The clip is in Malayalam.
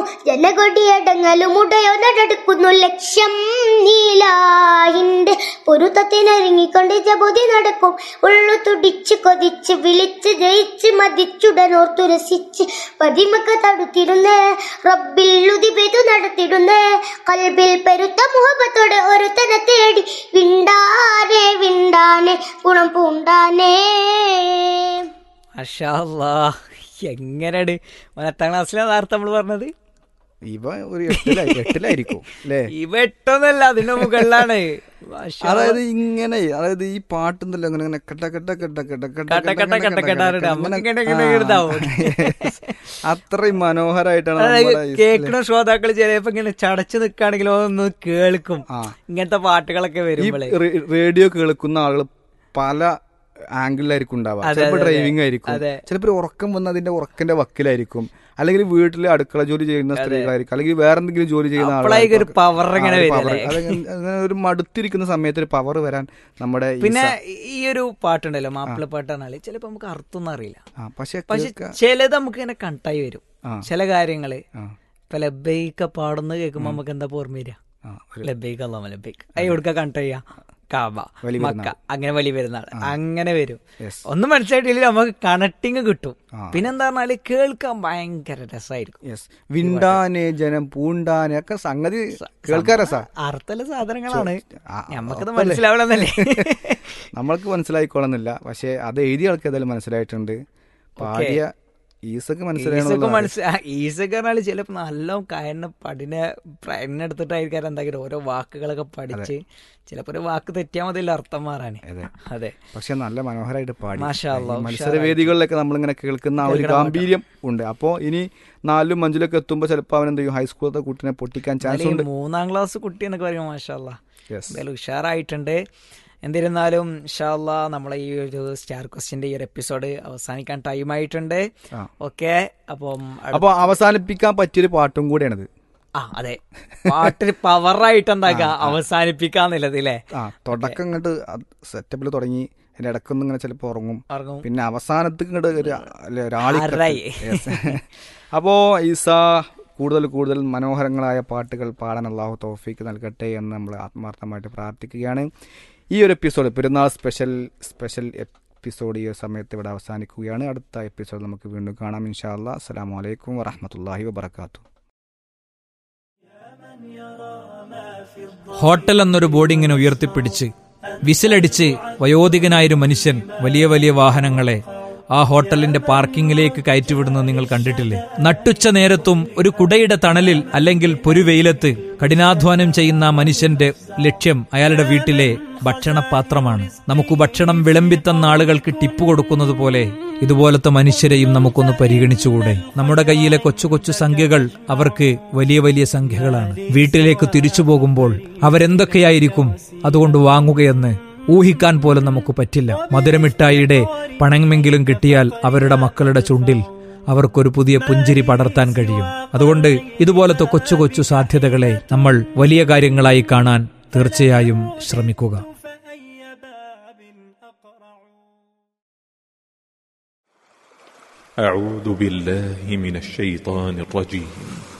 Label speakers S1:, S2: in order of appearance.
S1: ജനകൊടിയടങ്ങലും ഉടയോ നടക്കുന്നു ലക്ഷ്യം നീലാഹിന്റെ പൊരുത്തത്തിനൊരുങ്ങിക്കൊണ്ട് ജബുതി നടക്കും ഉള്ളു തുടിച്ച് കൊതിച്ച് വിളിച്ച് ജയിച്ച് മതിച്ചുടനോർത്തു രസിച്ച് പതിമക്ക തടുത്തിടുന്നേ റബ്ബിൽ ഉതിപെതു നടത്തിടുന്നേ കൽബിൽ പെരുത്ത മുഹബത്തോടെ ഒരുത്തനെ തേടി വിണ്ടാനെ വിണ്ടാനെ ഗുണം പൂണ്ടാനേ
S2: അഷാല്ലാ എങ്ങനെയാണ് പത്താം ക്ലാസ്സിലാണ് നേരത്തെ നമ്മൾ പറഞ്ഞത്
S3: ഇവ ഒരു എട്ടിലായി എട്ടിലായിരിക്കും അല്ലേ
S2: ഇവ എട്ടൊന്നല്ല അതിന്റെ മുകളിലാണ് മാഷാ
S3: അതായത് ഇങ്ങനെ അതായത് ഈ പാട്ടുണ്ടല്ലോ അങ്ങനെ ഇങ്ങനെ കെട്ട കെട്ട കെട്ട കെട്ട കെട്ട
S2: കെട്ട കെട്ട കെട്ട കെട്ടാറുണ്ട്. നമുക്ക് ഇങ്ങനെ ഇങ്ങനെ ഇതാവും.
S3: അത്രയും മനോഹരമായിട്ടാണ്
S2: അതായത്
S3: നമ്മുടെ ഈ
S2: കേൾക്കുന്ന ശ്രോതാക്കൾ ചിലപ്പോ ഇങ്ങനെ ചടച്ചു നിൽക്കുകയാണെങ്കിലും ഒന്ന് കേൾക്കും
S3: ആ.
S2: ഇങ്ങനത്തെ പാട്ടുകളൊക്കെ
S3: ഈ
S2: വരുമ്പോഴേ
S3: റേ- റേഡിയോ കേൾക്കുന്ന ആളുകൾ പല ആംഗിളിലായിരിക്കും ഉണ്ടാവുക
S2: അതെ,
S3: ചിലപ്പോൾ
S2: അതെ,
S3: ഡ്രൈവിംഗ് ആയിരിക്കും
S2: അതെ.
S3: ചിലപ്പോൾ ഉറക്കം വന്ന് അതിന്റെ ഉറക്കിന്റെ വക്കിലായിരിക്കും അല്ലെങ്കിൽ വീട്ടിൽ അടുക്കള ജോലി ചെയ്യുന്ന സ്ത്രീകളായിരിക്കും അല്ലെങ്കിൽ വേറെ എന്തെങ്കിലും ജോലി ചെയ്യുന്ന
S2: അപ്പോഴായിരിക്കും ഒരു power ഇങ്ങനെ
S3: ആ, ഒരു
S2: വരും
S3: power.
S2: അല്ലേ?
S3: അതങ്ങനെ- അങ്ങനെ ഒരു മടുത്തിരിക്കുന്ന സമയത്ത് ഒരു പവർ വരാൻ നമ്മുടെ ഈ
S2: പിന്നെ
S3: സ-
S2: ഈ ഒരു പാട്ടുണ്ടല്ലോ മാപ്പിള പാട്ടാണെന്നാല് ചിലപ്പോ നമുക്ക് അർത്ഥമൊന്നും അറിയില്ല
S3: ആ, പക്ഷെ
S2: പക്ഷെ
S3: കേൾക്ക-
S2: ചിലത് നമുക്ക് ഇങ്ങനെ കണ്ടായി വരും
S3: ആ.
S2: ചില കാര്യങ്ങള്
S3: ആ,
S2: ഇപ്പൊ ലബൈക്ക പാടുന്ന കേൾക്കുമ്പോ നമുക്ക് എന്താ ഓർമ്മ വരിക
S3: ആ, ഒരു
S2: ലബൈക്ക് അല്ലാമ ലബൈക്ക് അയ്യ കൊടുക്ക കണ്ട ചെയ്യാ കാബ
S3: വലിയ
S2: മക്ക അങ്ങനെ വലിയ പെരുന്നാൾ അങ്ങനെ വരും
S3: Yes.
S2: ഒന്നും മനസ്സിലായിട്ടില്ല നമുക്ക് കണക്ടിങ് കിട്ടും
S3: ആ.
S2: പിന്നെന്താ പറഞ്ഞാല് കേൾക്കാൻ ഭയങ്കര രസമായിരിക്കും
S3: യെസ് വിണ്ടാനെ ജനം പൂണ്ടാനെ ഒക്കെ സംഗതി കേൾക്കാൻ രസാ
S2: അർത്ഥമുള്ള സാധനങ്ങളാണ്
S3: ആ,
S2: ഞമ്മക്കത്
S3: ഉറപ്പല്ലേ?
S2: മനസ്സിലാവണമെന്നല്ലേ
S3: നമ്മൾക്ക് മനസ്സിലായിക്കോളുന്നില്ല പക്ഷെ അത് എഴുതിയ ആൾക്ക് ഏതായാലും മനസ്സിലായിട്ടുണ്ട് പാടിയ ഈസക്ക്
S2: ഈസൊക്കെ
S3: മനസ്സിലായി
S2: മനസ്സിലാ ഈസൊക്കെ പറഞ്ഞാല് ചിലപ്പോ നല്ല കയറിന് പടിനെ പ്രയത്നെടുത്തിട്ടായിരിക്കും എന്തായാലും ഓരോ വാക്കുകളൊക്കെ പഠിച്ച് ചിലപ്പോ ഒരു വാക്ക് തെറ്റിയാൽ മതിയല്ലോ അർത്ഥം മാറാന് അതെ
S3: പക്ഷെ നല്ല മനോഹരമായിട്ട് പാടി
S2: മാഷാ അല്ലാ,
S3: ഈ മത്സരവേദികളിലൊക്കെ നമ്മളിങ്ങനെ കേൾക്കുന്ന ആ ഒരു ഗാംഭീര്യം ഉണ്ട് അപ്പോൾ ഇനി നാലിലും അഞ്ചിലൊക്കെ എത്തുമ്പോൾ ചിലപ്പോൾ അവൻ എന്ത് ചെയ്യും ഹൈസ്കൂളത്തെ കുട്ടിനെ പൊട്ടിക്കാൻ ചാൻസ്
S2: എന്നാലും
S3: ഉണ്ട്
S2: ഈ മൂന്നാം ക്ലാസ് കുട്ടി എന്നൊക്കെ പറയുമ്പോൾ മാഷാല്ല
S3: Yes.
S2: എന്തായാലും ഉഷാറായിട്ടുണ്ട് എന്നിരുന്നാലും ഇൻഷാല്ല നമ്മളെ ഈ ഒരു സ്റ്റാർ ക്വസ്റ്റിന്റെ ഈ ഒരു എപ്പിസോഡ് അവസാനിക്കാൻ ടൈം ആയിട്ടുണ്ട്
S3: ആ.
S2: ഓക്കെ അപ്പം അടുത്ത-
S3: അപ്പോൾ അവസാനിപ്പിക്കാൻ പറ്റിയൊരു പാട്ടും കൂടെയാണിത്
S2: ആ അതെ പാട്ടിൽ പവറായിട്ട് എന്താക്കുക അവസാനിപ്പിക്കാന്നുള്ളത് അല്ലേ
S3: ആ തുടക്കം ഇങ്ങോട്ട് സെറ്റപ്പിൽ തുടങ്ങി അതിന്റെ ഇടക്കൊന്നും ഇങ്ങനെ ചിലപ്പോൾ ഉറങ്ങും
S2: ഉറങ്ങും
S3: പിന്നെ അവസാനത്തേക്ക് ഇങ്ങോട്ട് ഒരു അല്ലെ, ഒരാളി
S2: ആറായി.
S3: അപ്പോ ഈസ കൂടുതൽ കൂടുതൽ മനോഹരങ്ങളായ പാട്ടുകൾ പാടാൻ അള്ളാഹു തൗഫീക്ക് നൽകട്ടെ എന്ന് നമ്മൾ ആത്മാർത്ഥമായിട്ട് പ്രാർത്ഥിക്കുകയാണ് ഈ ഒരു എപ്പിസോഡ് പെരുന്നാൾ സ്പെഷ്യൽ സ്പെഷ്യൽ എപ്പിസോഡ് ഈ ഒരു സമയത്ത് ഇവിടെ അവസാനിക്കുകയാണ് അടുത്ത എപ്പിസോഡ് നമുക്ക് വീണ്ടും കാണാം ഇൻഷാ അല്ലാ അസ്സലാമു അലൈക്കും വറഹമത്തല്ലാഹി വബർക്കാത്തു
S4: ഹോട്ടൽ എന്നൊരു ബോർഡിങ്ങിനെ ഉയർത്തിപ്പിടിച്ച് വിസിലടിച്ച് വയോധികനായൊരു മനുഷ്യൻ വലിയ വലിയ വാഹനങ്ങളെ ആ ഹോട്ടലിന്റെ പാർക്കിങ്ങിലേക്ക് കയറ്റിവിടുന്നത് നിങ്ങൾ കണ്ടിട്ടില്ലേ നട്ടുച്ച നേരത്തും ഒരു കുടയുടെ തണലിൽ അല്ലെങ്കിൽ പൊരുവെയിലത്ത് കഠിനാധ്വാനം ചെയ്യുന്ന ആ മനുഷ്യന്റെ ലക്ഷ്യം അയാളുടെ വീട്ടിലെ ഭക്ഷണപാത്രമാണ് നമുക്ക് ഭക്ഷണം വിളമ്പിത്തന്ന ആളുകൾക്ക് ടിപ്പ് കൊടുക്കുന്നത് പോലെ ഇതുപോലത്തെ മനുഷ്യരെയും നമുക്കൊന്ന് പരിഗണിച്ചുകൂടെ നമ്മുടെ കയ്യിലെ കൊച്ചു കൊച്ചു സംഖ്യകൾ അവർക്ക് വലിയ വലിയ സംഖ്യകളാണ് വീട്ടിലേക്ക് തിരിച്ചു പോകുമ്പോൾ അവരെന്തൊക്കെയായിരിക്കും അതുകൊണ്ട് വാങ്ങുകയെന്ന് ഊഹിക്കാൻ പോലും നമുക്ക് പറ്റില്ല മധുരമിഠായിയുടെ പണമെങ്കിലും കിട്ടിയാൽ അവരുടെ മക്കളുടെ ചുണ്ടിൽ അവർക്കൊരു പുതിയ പുഞ്ചിരി പടർത്താൻ കഴിയും അതുകൊണ്ട് ഇതുപോലത്തെ കൊച്ചു കൊച്ചു സാധ്യതകളെ നമ്മൾ വലിയ കാര്യങ്ങളായി കാണാൻ തീർച്ചയായും ശ്രമിക്കുക
S5: أعوذ بالله من الشيطان الرجيم